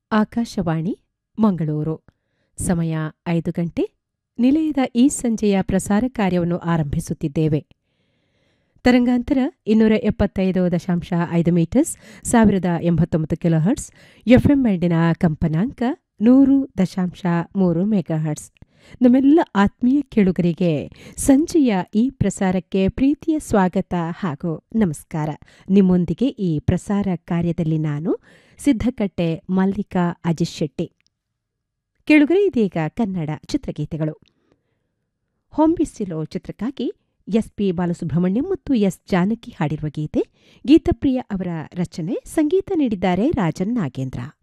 ಆಕಾಶವಾಣಿ ಮಂಗಳೂರು ಸಮಯ ಐದು ಗಂಟೆ ನಿಲಯದ ಈ ಸಂಜೆಯ ಪ್ರಸಾರ ಕಾರ್ಯವನ್ನು ಆರಂಭಿಸುತ್ತಿದ್ದೇವೆ ತರಂಗಾಂತರ ಇನ್ನೂರ ಎಪ್ಪತ್ತೈದು ದಶಾಂಶ ಐದು ಮೀಟರ್ಸ್ ಸಾವಿರದ ಎಂಬತ್ತೊಂಬತ್ತು ಕಿಲೋಹರ್ಟ್ಸ್ ಎಫ್ಎಂ ಬ್ಯಾಂಡಿನ ಕಂಪನಾಂಕ ನೂರು ದಶಾಂಶ ಮೂರು ಮೆಗಾಹರ್ಟ್ಸ್ ನಮ್ಮೆಲ್ಲ ಆತ್ಮೀಯ ಕೇಳುಗರಿಗೆ ಸಂಜೆಯ ಈ ಪ್ರಸಾರಕ್ಕೆ ಪ್ರೀತಿಯ ಸ್ವಾಗತ ಹಾಗೂ ನಮಸ್ಕಾರ ನಿಮ್ಮೊಂದಿಗೆ ಈ ಪ್ರಸಾರ ಕಾರ್ಯದಲ್ಲಿ ನಾನು ಸಿದ್ಧಕಟ್ಟೆ ಮಲ್ಲಿಕಾ ಅಜಿತ್ ಶೆಟ್ಟಿ ಕೇಳುಗರೆ ಇದೀಗ ಕನ್ನಡ ಚಿತ್ರಗೀತೆಗಳು ಹೊಂಬಿಸಿಲೋ ಚಿತ್ರಕ್ಕಾಗಿ ಎಸ್ ಪಿ ಬಾಲಸುಬ್ರಹ್ಮಣ್ಯಂ ಮತ್ತು ಎಸ್ ಜಾನಕಿ ಹಾಡಿರುವ ಗೀತೆ ಗೀತಪ್ರಿಯ ಅವರ ರಚನೆ ಸಂಗೀತ ನೀಡಿದ್ದಾರೆ ರಾಜನ್ ನಾಗೇಂದ್ರ